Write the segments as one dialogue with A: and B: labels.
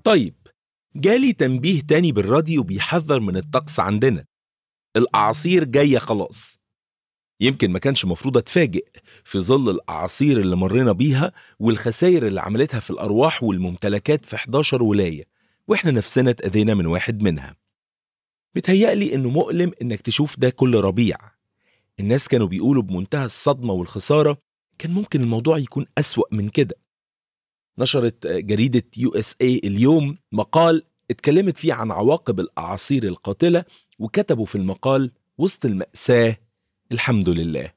A: طيب جالي تنبيه تاني بالراديو بيحذر من الطقس عندنا الأعاصير جاية خلاص يمكن ما كانش مفروض اتفاجئ في ظل الأعاصير اللي مرينا بيها والخسائر اللي عملتها في الأرواح والممتلكات في 11 ولاية وإحنا نفسنا اتأذينا من واحد منها بتهيألي إنه مؤلم إنك تشوف ده كل ربيع الناس كانوا بيقولوا بمنتهى الصدمة والخسارة كان ممكن الموضوع يكون أسوأ من كده نشرت جريدة يو اس اي اليوم مقال اتكلمت فيه عن عواقب الأعاصير القاتلة وكتبوا في المقال وسط المأساة الحمد لله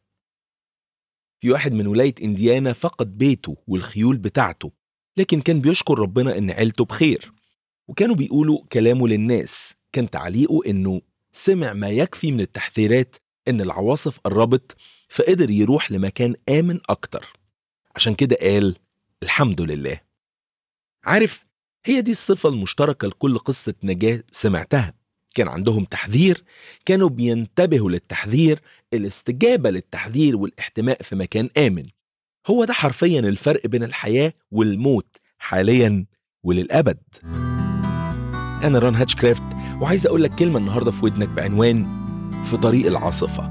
A: في واحد من ولاية إنديانا فقد بيته والخيول بتاعته لكن كان بيشكر ربنا إن عيلته بخير وكانوا بيقولوا كلامه للناس كان تعليقه إنه سمع ما يكفي من التحذيرات إن العواصف قربت فقدر يروح لمكان آمن أكتر عشان كده قال الحمد لله عارف هي دي الصفة المشتركة لكل قصة نجاة سمعتها كان عندهم تحذير كانوا بينتبهوا للتحذير الاستجابة للتحذير والاحتماء في مكان آمن هو ده حرفيا الفرق بين الحياة والموت حاليا وللأبد أنا ران هاتشكرافت وعايز أقول لك كلمة النهاردة في ودنك بعنوان في طريق العاصفة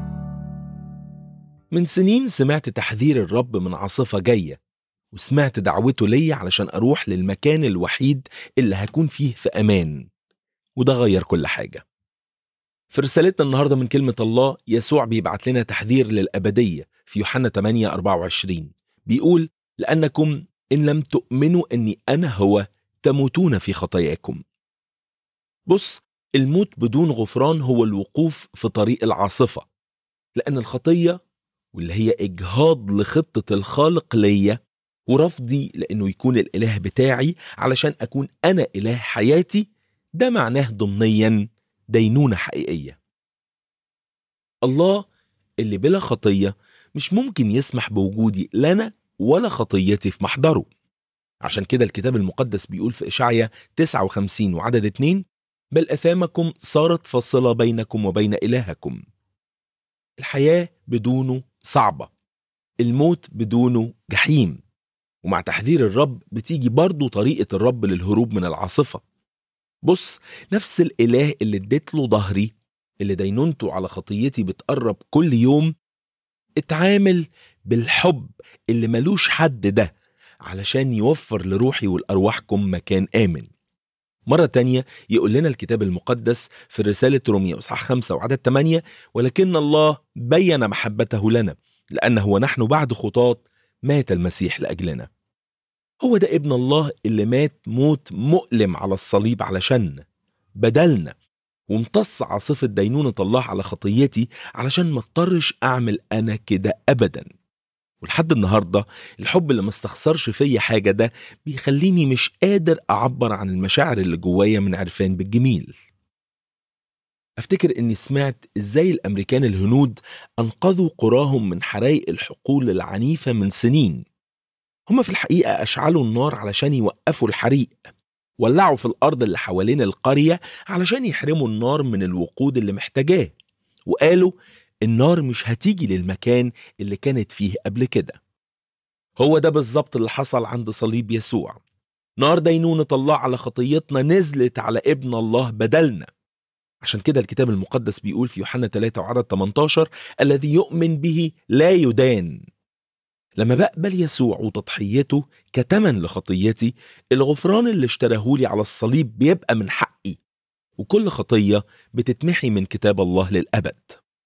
A: من سنين سمعت تحذير الرب من عاصفة جاية وسمعت دعوته ليا علشان أروح للمكان الوحيد اللي هكون فيه في أمان وده غير كل حاجة في رسالتنا النهاردة من كلمة الله يسوع بيبعت لنا تحذير للأبدية في يوحنا 8 24 بيقول لأنكم إن لم تؤمنوا أني أنا هو تموتون في خطاياكم بص الموت بدون غفران هو الوقوف في طريق العاصفة لأن الخطية واللي هي إجهاض لخطة الخالق ليا ورفضي لأنه يكون الإله بتاعي علشان أكون أنا إله حياتي ده معناه ضمنيا دينونة حقيقية الله اللي بلا خطية مش ممكن يسمح بوجودي لنا ولا خطيتي في محضره عشان كده الكتاب المقدس بيقول في إشعيا 59 وعدد 2 بل أثامكم صارت فاصلة بينكم وبين إلهكم الحياة بدونه صعبة الموت بدونه جحيم ومع تحذير الرب بتيجي برضه طريقة الرب للهروب من العاصفة بص نفس الإله اللي اديت له ظهري اللي دينونته على خطيتي بتقرب كل يوم اتعامل بالحب اللي ملوش حد ده علشان يوفر لروحي ولأرواحكم مكان آمن مرة تانية يقول لنا الكتاب المقدس في رسالة روميا إصحاح 5 وعدد 8 ولكن الله بين محبته لنا لأنه ونحن بعد خطاة مات المسيح لأجلنا هو ده ابن الله اللي مات موت مؤلم على الصليب علشان بدلنا وامتص عاصفة دينونة الله على خطيتي علشان ما اضطرش أعمل أنا كده أبدا ولحد النهاردة الحب اللي ما استخسرش فيا حاجة ده بيخليني مش قادر أعبر عن المشاعر اللي جوايا من عرفان بالجميل أفتكر إني سمعت إزاي الأمريكان الهنود أنقذوا قراهم من حرايق الحقول العنيفة من سنين هما في الحقيقة أشعلوا النار علشان يوقفوا الحريق ولعوا في الأرض اللي حوالين القرية علشان يحرموا النار من الوقود اللي محتاجاه وقالوا النار مش هتيجي للمكان اللي كانت فيه قبل كده هو ده بالظبط اللي حصل عند صليب يسوع نار دينونة الله على خطيتنا نزلت على ابن الله بدلنا عشان كده الكتاب المقدس بيقول في يوحنا 3 وعدد 18 الذي يؤمن به لا يدان لما بقبل يسوع وتضحيته كتمن لخطيتي الغفران اللي اشتراهولي على الصليب بيبقى من حقي وكل خطية بتتمحي من كتاب الله للأبد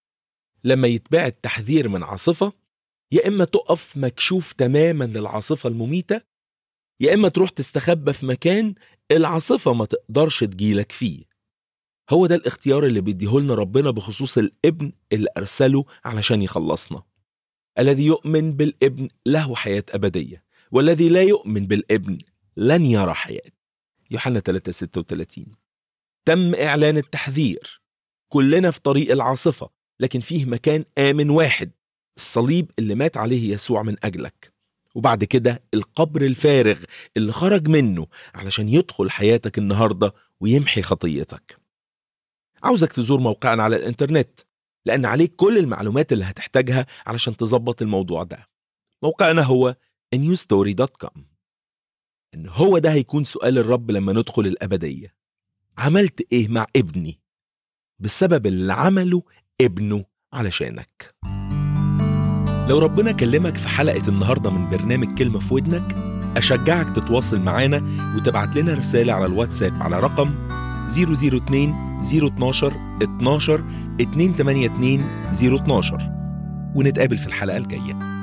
A: لما يتباع التحذير من عاصفة يا إما تقف مكشوف تماما للعاصفة المميتة يا إما تروح تستخبى في مكان العاصفة ما تقدرش تجيلك فيه هو ده الاختيار اللي بيديهولنا ربنا بخصوص الابن اللي أرسله علشان يخلصنا الذي يؤمن بالابن له حياة أبدية والذي لا يؤمن بالابن لن يرى حياة يوحنا 3 36 تم إعلان التحذير كلنا في طريق العاصفة لكن فيه مكان آمن واحد الصليب اللي مات عليه يسوع من أجلك وبعد كده القبر الفارغ اللي خرج منه علشان يدخل حياتك النهاردة ويمحي خطيتك عاوزك تزور موقعنا على الإنترنت لأن عليك كل المعلومات اللي هتحتاجها علشان تظبط الموضوع ده موقعنا هو newstory.com إن هو ده هيكون سؤال الرب لما ندخل الأبدية عملت إيه مع ابني بسبب اللي عمله ابنه علشانك لو ربنا كلمك في حلقة النهاردة من برنامج كلمة في ودنك أشجعك تتواصل معانا وتبعت لنا رسالة على الواتساب على رقم 002 012 12 282 012 ونتقابل في الحلقة الجاية